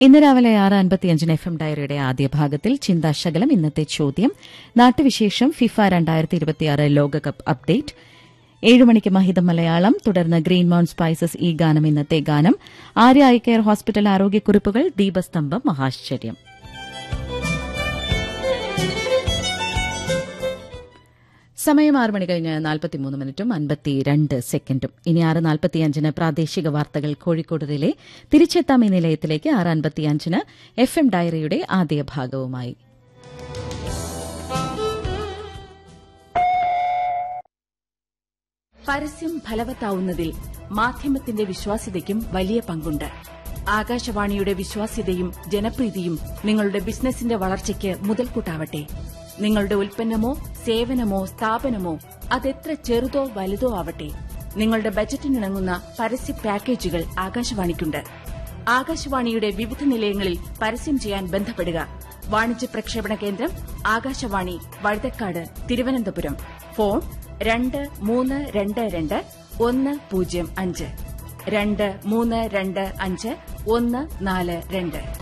ഇന്ന് രാവിലെ ആറ് അൻപത്തിയഞ്ചിന് എഫ് എം ഡയറിയുടെ ആദ്യ ഭാഗത്തിൽ ചിന്താശകലം ഇന്നത്തെ ചോദ്യം നാട്ടുവിശേഷം ഫിഫ രണ്ടായിരത്തി ഇരുപത്തിയാറ് ലോകകപ്പ് അപ്ഡേറ്റ് ഏഴ് മണിക്ക് മഹിതം മലയാളം തുടർന്ന് ഗ്രീൻ മൗണ്ട് സ്പൈസസ് ഈ ഗാനം ഇന്നത്തെ ഗാനം ആര്യ ഐ കെയർ ഹോസ്പിറ്റൽ ആരോഗ്യക്കുറിപ്പുകൾ ദീപസ്തംഭം മഹാശ്ചര്യം സമയം ആറ് മണി കഴിഞ്ഞ് നാൽപ്പത്തിമൂന്ന് മിനിറ്റും അൻപത്തിരണ്ട് സെക്കൻഡും ഇനി ആറ് നാൽപ്പത്തിയഞ്ചിന് പ്രാദേശിക വാർത്തകൾ കോഴിക്കോട് റിലേ തിരിച്ചെത്താം ഈ നിലയത്തിലേക്ക് ആറ് അൻപത്തിയഞ്ചിന് എഫ് എം ഡയറിയുടെ ആദ്യ ഭാഗവുമായി പരസ്യം ഫലവത്താവുന്നതിൽ മാധ്യമത്തിന്റെ വിശ്വാസ്യതയ്ക്കും വലിയ പങ്കുണ്ട് ആകാശവാണിയുടെ വിശ്വാസ്യതയും ജനപ്രീതിയും നിങ്ങളുടെ ബിസിനസിന്റെ വളർച്ചയ്ക്ക് മുതൽക്കൂട്ടാവട്ടെ നിങ്ങളുടെ ഉൽപ്പന്നമോ സേവനമോ സ്ഥാപനമോ അതെത്ര ചെറുതോ വലുതോ ആവട്ടെ നിങ്ങളുടെ ബജറ്റിനിണങ്ങുന്ന പരസ്യ പാക്കേജുകൾ ആകാശവാണിക്കുണ്ട് ആകാശവാണിയുടെ വിവിധ നിലയങ്ങളിൽ പരസ്യം ചെയ്യാൻ ബന്ധപ്പെടുക വാണിജ്യ പ്രക്ഷേപണ കേന്ദ്രം ആകാശവാണി വഴുതക്കാട് തിരുവനന്തപുരം ഫോൺ രണ്ട് മൂന്ന് രണ്ട് രണ്ട് ഒന്ന് പൂജ്യം അഞ്ച് രണ്ട് മൂന്ന് രണ്ട് അഞ്ച് ഒന്ന് നാല് രണ്ട്